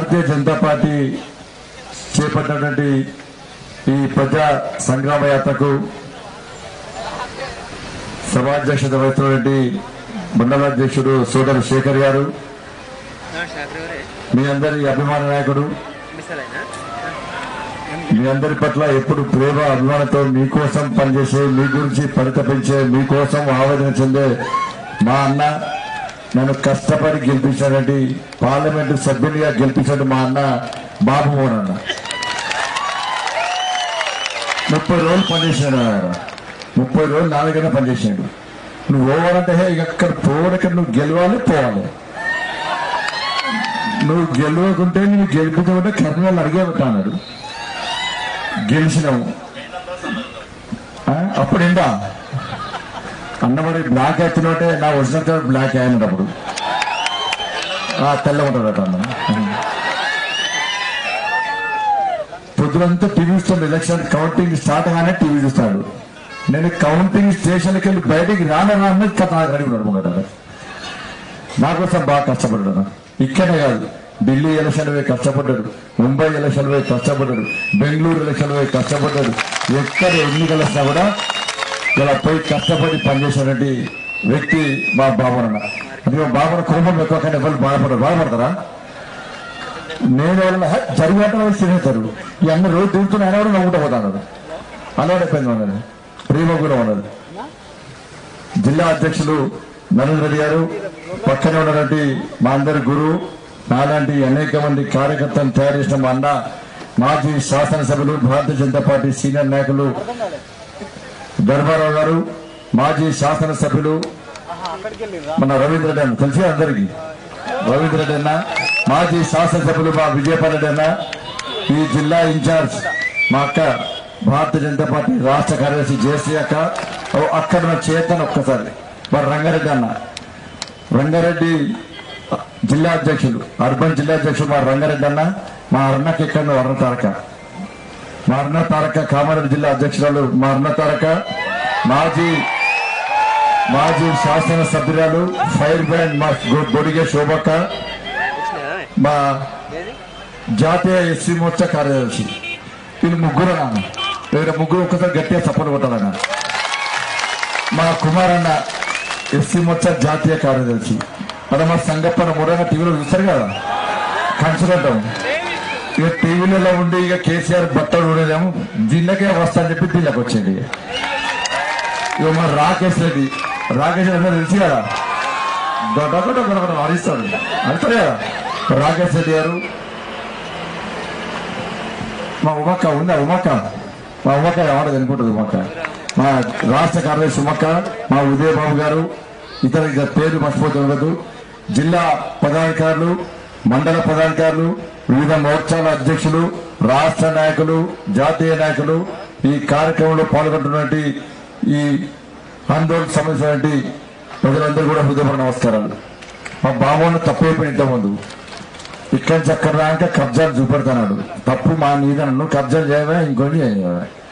భారతీయ Janata party చేపట్టినటువంటి ఈ ప్రజా సంగ్రామ యాత్రకు సభాధ్యక్షత వహిస్తున్నటువంటి మండలాధ్యక్షుడు సోదరు శేఖర్ గారు మీ అందరి అభిమాన నాయకుడు మీ అందరి పట్ల ఎప్పుడు ప్రేమ అభిమానంతో మీకోసం పనిచేసే మీ గురించి పరితపించే మీకోసం ఆవేదన చెందే మా అన్న నన్ను కష్టపడి గెలిపించినటువంటి పార్లమెంటు సభ్యునిగా గెలిపించిన మా అన్న బాబు మోహన్ అన్న ముప్పై రోజులు పనిచేసినాడు ఆయన ముప్పై రోజులు నా దగ్గర పనిచేసాడు నువ్వు ఓవరంటే ఇక అక్కడ పోవడక్కడ నువ్వు గెలవాలి పోవాలి నువ్వు గెలవకుంటే నువ్వు గెలిపించకుంటే కర్నూలు అడిగే అన్నాడు గెలిచినావు ఆ, అప్పుడు ఏంటా అన్నమడి బ్లాక్ ఎత్తునట్టే నా ఒరిజినల్ కలర్ బ్లాక్ అయ్యాడు అప్పుడు ఆ, తెల్ల ఉంటాడట అన్న పొద్దునంతా టీవీ చూస్తాడు ఎలక్షన్ కౌంటింగ్ స్టార్ట్ గానే టీవీ చూస్తాడు నేను కౌంటింగ్ స్టేషన్కి వెళ్ళి బయటికి రాను రాను కథ అడిగి ఉన్నాడు ముంగట నా కోసం బాగా కష్టపడ్డాడు ఇక్కడే కాదు ఢిల్లీ ఎలక్షన్ పోయి కష్టపడ్డాడు ముంబై ఎలక్షన్ పోయి కష్టపడ్డాడు బెంగళూరు ఎలక్షన్ పోయి కష్టపడ్డాడు ఎక్కడ ఎన్నికలు వచ్చినా కూడా ఇలా పోయి కష్టపడి పనిచేసినటువంటి వ్యక్తి మా బాబునన్న అది మా బాబున కుటుంబం ఎక్కువ కానీ ఎవరు బాధపడరు బాధపడతారా నేను ఎవరైనా జరుగుబాటు వాళ్ళు తినేస్తారు ఈ అన్న రోజు తిరుగుతున్న ఆయన కూడా నవ్వుకుంటూ పోతాడు అలవాటైపోయింది ఉన్నది ప్రేమ కూడా ఉన్నది జిల్లా అధ్యక్షులు నరేంద్ర రెడ్డి గారు పక్కనే ఉన్నటువంటి మా అందరి గురువు నాలాంటి అనేక మంది కార్యకర్తలను తయారు చేసిన మా అన్న మాజీ శాసనసభ్యులు భారతీయ జనతా పార్టీ సీనియర్ నాయకులు ధర్మారావు గారు మాజీ శాసనసభ్యులు మన రవీంద్ర రెడ్డి అన్న తెలిసి అందరికి రవీంద్ర రెడ్డి అన్న మాజీ శాసనసభ్యులు మా విజయపాల్ రెడ్డి అన్న ఈ జిల్లా ఇన్ఛార్జ్ మా అక్క భారతీయ జనతా పార్టీ రాష్ట్ర కార్యదర్శి జేసీ అక్క ఓ అక్కడ ఉన్న చేతన్ ఒక్కసారి మరి రంగారెడ్డి అన్న రంగారెడ్డి జిల్లా అధ్యక్షులు అర్బన్ జిల్లా అధ్యక్షులు మా రంగారెడ్డి అన్న మా అన్నకి ఇక్కడ వర్ణ తారక మా అన్న తారక కామారెడ్డి జిల్లా అధ్యక్షురాలు మా అన్న తారక మాజీ మాజీ శాసన సభ్యురాలు ఫైర్ బ్రాండ్ మా గొ- బొడిగే శోభక్క మా జాతీయ ఎస్సీ మోర్చా కార్యదర్శి వీళ్ళు ముగ్గురు అన్న వీళ్ళ ముగ్గురు ఒక్కసారి గట్టిగా చప్పలు కొట్టాలన్న మా కుమారన్న ఎస్సీ మోర్చా జాతీయ కార్యదర్శి అదే మా సంగప్పన మూడంగా టీవీలో చూస్తారు కదా కన్సల్టాం ఇక టీవీలలో ఉండి ఇక కేసీఆర్ బట్టలు ఉండేదేమో దీనికే వస్తా అని చెప్పి దీనిలోకి వచ్చేది ఇక మా రాకేష్ రెడ్డి రాకేష్ రెడ్డి అందరూ తెలుసు కదా దొడ్డ దొడ్డ అరిస్తాడు అంటారు కదా రాకేష్ రెడ్డి గారు మా ఉమక్క ఉందా ఉమక్క మా ఉమక్క ఎవడ అనుకుంటుంది ఉమక్క మా రాష్ట్ర కార్యదర్శి ఉమక్క మా ఉదయ బాబు గారు ఇతర ఇతర పేరు మర్చిపోతున్నదు జిల్లా పదాధికారులు మండల పదాధికారులు వివిధ మోర్చాల అధ్యక్షులు రాష్ట్ర నాయకులు జాతీయ నాయకులు ఈ కార్యక్రమంలో పాల్గొంటున్నటువంటి ఈ ఆందోళనకు సంబంధించినటువంటి ప్రజలందరూ కూడా హృదయపూర్వక నమస్కారాలు మా బాబును తప్పైపోయిన ఇంతకుముందు ఇక్కడి నుంచి అక్కడ రాక కబ్జాలు చూపెడతాడు తప్పు మా మీద నన్ను కబ్జాలు చేయవా ఇంకోటి చేయవా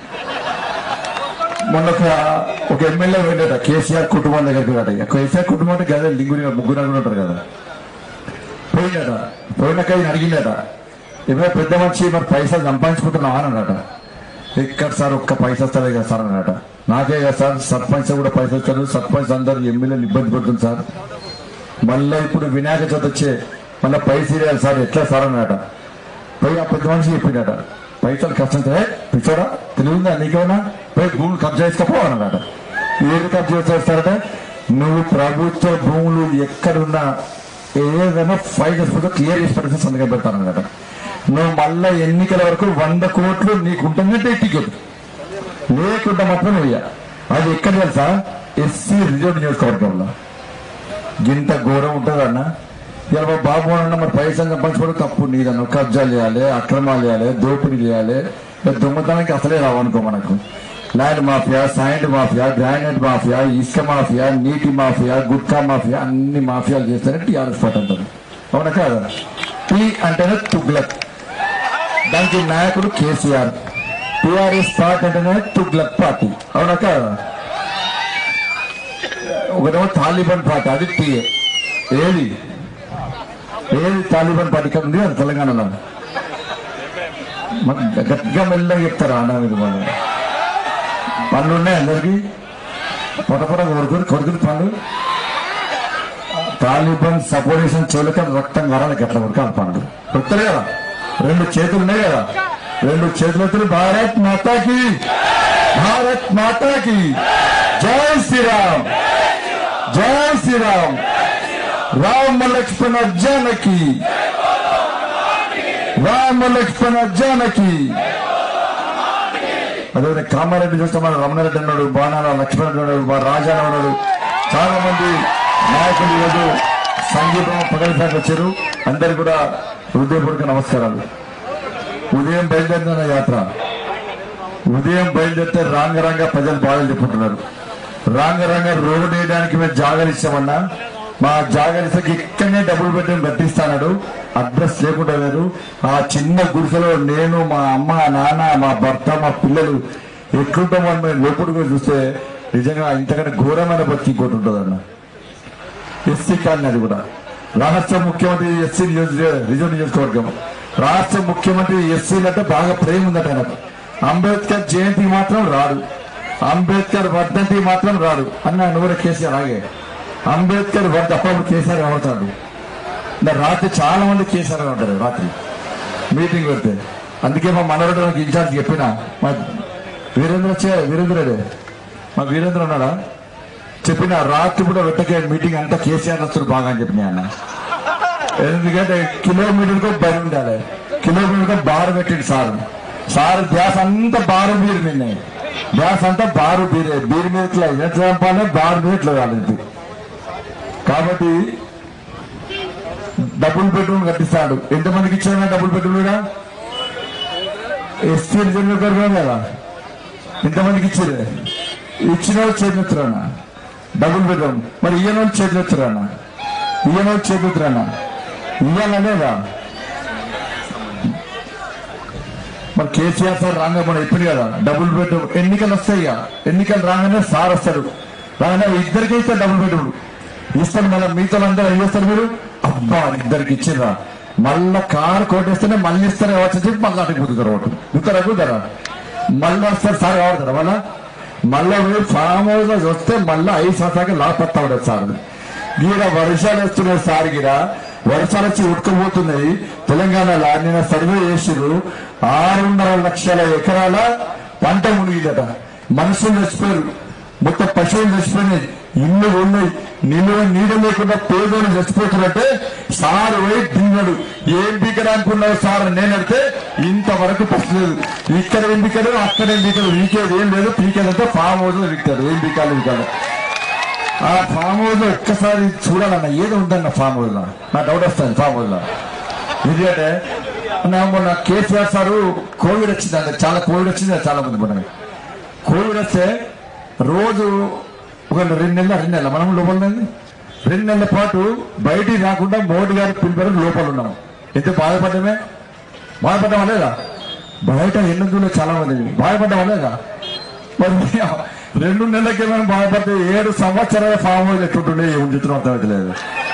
మొన్న ఒక ఒక ఎమ్మెల్యే వెళ్ళట కేసీఆర్ కుటుంబం దగ్గరికి వెళ్ళట కేసీఆర్ కుటుంబం అంటే కదా లింగుని ముగ్గురు నలుగురు ఉంటారు కదా పోయినట పోయినాక ఈయన అడిగిందట ఏమైనా పెద్ద మనిషి మరి పైసలు సంపాదించుకుంటున్నావా అని అన్నట ఎక్కడ సార్ ఒక్క పైసా వస్తుంది కదా సార్ అన్నట నాకే కదా సార్ సర్పంచ్ కూడా పైసలు ఇస్తారు సర్పంచ్ అందరు ఎమ్మెల్యేలు ఇబ్బంది పడుతుంది సార్ మళ్ళీ ఇప్పుడు వినాయక చవితి వచ్చే మళ్ళీ పైసలు ఇవ్వాలి సార్ ఎట్లా సార్ అన్నట పోయి ఆ పెద్ద మనిషి చెప్పిండట పైసలు కష్టం ఏ పిచ్చోడా తెలివిందా నీకేమన్నా పోయి భూములు కబ్జా చేసుకోపోవాలన్నట ఏది కబ్జా చేస్తారట నువ్వు ప్రభుత్వ భూములు ఎక్కడున్నా ఏదైనా ఫైవ్ చేసుకుంటే క్లియర్ చేసి పెడితే సంతకం పెడతానన్నట నువ్వు మళ్ళా ఎన్నికల వరకు వంద కోట్లు నీకు ఉంటుందంటే టికెట్ లేకుండా మాత్రం నువ్వు ఇయ్య. అది ఎక్కడ తెలుసా ఎస్సీ రిజర్వ్ నియోజకవర్గంలో గింత ఘోరం ఉంటుందన్న ఇలా మా బాబు అన్న మరి పైసలు సంపాదించుకోవడం తప్పు నీదన్న కబ్జాలు చేయాలి అక్రమాలు చేయాలి దోపిడీ చేయాలి ఇక దొంగతనానికి అసలే రావనుకో మనకు land mafia sand mafia granite mafia ఇసుక మాఫియా నీటి మాఫియా గుట్కా మాఫియా అన్ని మాఫియాలు చేస్తేనే టీఆర్ఎస్ పార్టీ అంటారు అవునా కాదా టీ అంటేనే తుగ్లక్ దానికి నాయకుడు కేసీఆర్ టీఆర్ఎస్ పార్టీ అంటేనే తుగ్లక్ పార్టీ అవునా కాదా ఒకటేమో తాలిబాన్ పార్టీ అది టీఏ ఏది ఏది తాలిబాన్ పార్టీ ఇక్కడ ఉంది అది తెలంగాణలో మరి గట్టిగా మెల్లగా చెప్తారా అన్న మీరు మన పనులు ఉన్నాయి అందరికి పొట పొట కొడుకుని కొడుకుని పనులు తాలిబాన్ సపోర్టేషన్ చెవులకి రక్తం కరాలి గట్ల కొడుకు పనులు కొడుతారు కదా రెండు చేతులు ఉన్నాయి కదా రెండు చేతులతో భారత్ మాతాకి భారత్ మాతాకి జై శ్రీరామ్ జై శ్రీరామ్ రామ లక్ష్మణ జానకి రామ లక్ష్మణ జానకి అదే కామారెడ్డి చూస్తే మన రమణారెడ్డి అన్నాడు బాణాల లక్ష్మణ ఉన్నాడు మా రాజా ఉన్నాడు చాలా మంది నాయకులు ఈరోజు సంగీతం పగలిసాకి వచ్చారు అందరు కూడా హృదయపూర్వక నమస్కారాలు ఉదయం బయలుదేరిన యాత్ర ఉదయం బయలుదేరితే రాంగ రంగ ప్రజలు బాధలు చెప్పుకుంటున్నారు రాంగ రంగ రోడ్డు వేయడానికి మేము జాగాలు ఇచ్చామన్నా మా జాగాలు ఇస్తే ఇక్కడనే డబ్బులు పెట్టి కట్టిస్తాడు అడ్రస్ లేకుండా లేదు ఆ చిన్న గుడిసెలో నేను మా అమ్మ నాన్న మా భర్త మా పిల్లలు ఎట్లుంటామో అని మేము లోపల కూడా చూస్తే నిజంగా ఇంతకంటే ఘోరమైన బతికి ఇంకోటి ఉంటుంది అన్న ఎస్సీ కాలనీ అది కూడా రాష్ట్ర ముఖ్యమంత్రి ఎస్సీ నియోజక రిజర్వ్ నియోజకవర్గం రాష్ట్ర ముఖ్యమంత్రి ఎస్సీలంటే బాగా ప్రేమ ఉందట ఆయనకు అంబేద్కర్ జయంతి మాత్రం రాడు అంబేద్కర్ వర్ధంతి మాత్రం రాడు అన్న నువ్వు కేసీఆర్ ఆగే అంబేద్కర్ వర్ధ అప్పుడు కేసీఆర్ అవుతాడు మరి రాత్రి చాలా మంది కేసీఆర్ గా ఉంటారు రాత్రి మీటింగ్ పెడితే అందుకే మా మనవడు నాకు ఇన్ఛార్జ్ చెప్పిన మా వీరేంద్ర వచ్చే వీరేంద్ర రెడ్డి. మా వీరేంద్ర ఉన్నాడా చెప్పిన రాత్రి కూడా పెట్టకే మీటింగ్ అంతా కేసీఆర్ వస్తారు బాగా అని చెప్పిన అన్న ఎందుకంటే కిలోమీటర్కు బరి ఉండాలి కిలోమీటర్కు బారు పెట్టిండు సార్ సార్ ధ్యాస అంతా బారు బీరు మీద ధ్యాస అంతా బారు బీరే బీరు మీద ఇట్లా ఎట్లా చంపాలి బారు మీద ఇట్లా కాలేదు కాబట్టి డబుల్ బెడ్రూమ్ కట్టిస్తాడు ఎంతమందికి ఇచ్చాడు డబుల్ బెడ్రూమ్ కూడా ఎస్టీ నియోజకవర్గం కదా ఎంతమందికి ఇచ్చారు ఇచ్చిన వాళ్ళు చేతులెత్తురానా డబుల్ బెడ్రూమ్ మరి ఈయన వాళ్ళు చేతులెత్తురానా ఈయన వాళ్ళు చేతులెత్తురానా ఇయ్యాలా లేదా మరి కేసీఆర్ సార్ రాగా మనం చెప్పింది కదా డబుల్ బెడ్రూమ్ ఎన్నికలు వస్తాయి ఇక. ఎన్నికలు రాగానే సార్ వస్తాడు రాగానే ఇద్దరికి ఇస్తారు డబుల్ బెడ్రూమ్ ఇస్తారు మళ్ళీ మీతో అందరూ ఏం చేస్తారు మీరు అబ్బా ఇద్దరికి ఇచ్చిర్రా మళ్ళా కారు కొట్టేస్తేనే మళ్ళీ ఇస్తారు కావచ్చు అని చెప్పి మళ్ళీ అటుకు కుదుతారు ఒకటి కుదుతారా కుదరా మళ్ళీ వస్తారు సార్ కావడతారా మళ్ళా మళ్ళా మీరు ఫామ్ హౌస్ లో వస్తే మళ్ళీ ఐదు సంవత్సరాలకి లాపత్తా ఉండదు సార్ గీడ వర్షాలు వస్తున్నాయి సార్ గీడ వర్షాలు వచ్చి ఉట్టుకుపోతున్నాయి తెలంగాణలో నిన్న సర్వే చేసిర్రు ఆరున్నర లక్షల ఎకరాల పంట మునిగిందట మనుషులు చచ్చిపోయారు మొత్తం పశువులు చచ్చిపోయినాయి ఇల్లు ఉన్నాయి నిలువ నీడ లేకుండా పేదోళ్ళు చచ్చిపోతున్నట్టే సార్ పోయి దిగినాడు ఏం బీకరా అనుకున్నావు సార్ అని నేను అడితే ఇంతవరకు పచ్చలేదు ఇక్కడ ఏం బీకడు అక్కడ ఏం బీకడు వీకేది ఏం లేదు పీకేదంటే ఫామ్ హౌస్ లో విక్తాడు ఏం బీకాలి బీకాలి ఆ ఫామ్ హౌస్ లో ఒక్కసారి చూడాలన్న ఏదో ఉందన్న ఫామ్ హౌస్ లో నా డౌట్ వస్తుంది ఫామ్ హౌస్ లో ఎందుకంటే నా మొన్న కేసీఆర్ సారు కోవిడ్ వచ్చింది అంటే చాలా కోవిడ్ వచ్చింది చాలా మంది మొన్న కోవిడ్ వస్తే రోజు ఒక రెండు నెలల రెండు నెలల మనం లోపల ఉన్నది? రెండు నెలల పాటు బయటికి రాకుండా మోడీ గారి పిలిపారు లోపల ఉన్నాం ఎంత బాధపడ్డమే బాధపడ్డామా లేదా బయట ఎన్నికల్లో చాలా మంది బాధపడ్డామా లేదా మరి రెండు నెలలకి మనం బాధపడితే ఏడు సంవత్సరాల ఫామ్ హౌస్ ఎట్టుంటుండే ఏం చెప్తున్నాం అర్థమవుతలేదు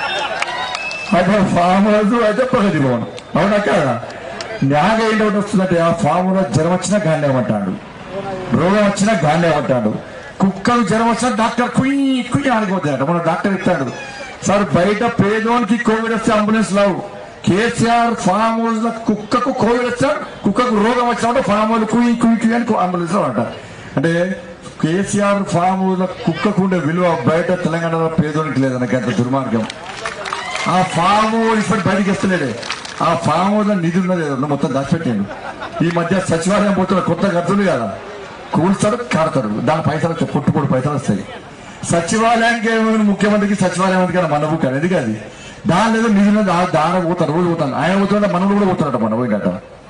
అప్పుడు ఫామ్ హౌస్ అయితే ప్రగతి భవన్ అవునా కదా న్యాగ ఏంటి ఒకటి వస్తుందంటే ఆ ఫామ్ హౌస్ జ్వరం వచ్చినా గాంధీ ఏమంటాడు రోగం వచ్చినా గాంధీ ఏమంటాడు కుక్కలు జ్వరం వచ్చినా డాక్టర్ కుయ్యి కుయ్యి ఆడిపోతాడు మన డాక్టర్ ఇస్తాడు సార్ బయట పేదోనికి కోవిడ్ వస్తే అంబులెన్స్ లావు కేసీఆర్ ఫామ్ హౌస్ లో కుక్కకు కోవిడ్ వచ్చాడు కుక్కకు రోగం వచ్చినప్పుడు ఫామ్ హౌస్ కుయ్యి కుయ్యి కుయ్యి అని అంబులెన్స్ లో అంటారు అంటే కేసీఆర్ ఫామ్ హౌస్ లో కుక్కకు ఉండే విలువ బయట తెలంగాణలో పేదోనికి లేదన్న గంట దుర్మార్గం ఆ ఫామ్ ఇప్పుడు బయటికి వస్తలేడే ఆ ఫామ్ హౌస్ లో నిధి ఉన్నది ఏదో మొత్తం దాచిపెట్టాడు ఈ మధ్య సచివాలయం పోతున్న కొత్త ఖర్చులు కదా కూల్స్తాడు కాడతాడు దాని పైసలు వస్తాయి పుట్టుకోడు పైసలు వస్తాయి సచివాలయానికి ఏమైనా ముఖ్యమంత్రికి సచివాలయానికి కానీ మన బుక్ ఎందుకు అది దాని ఏదో నిధులు దాన పోతారు రోజు పోతాను ఆయన పోతుంటే మనలు కూడా పోతారట మన పోయినట్ట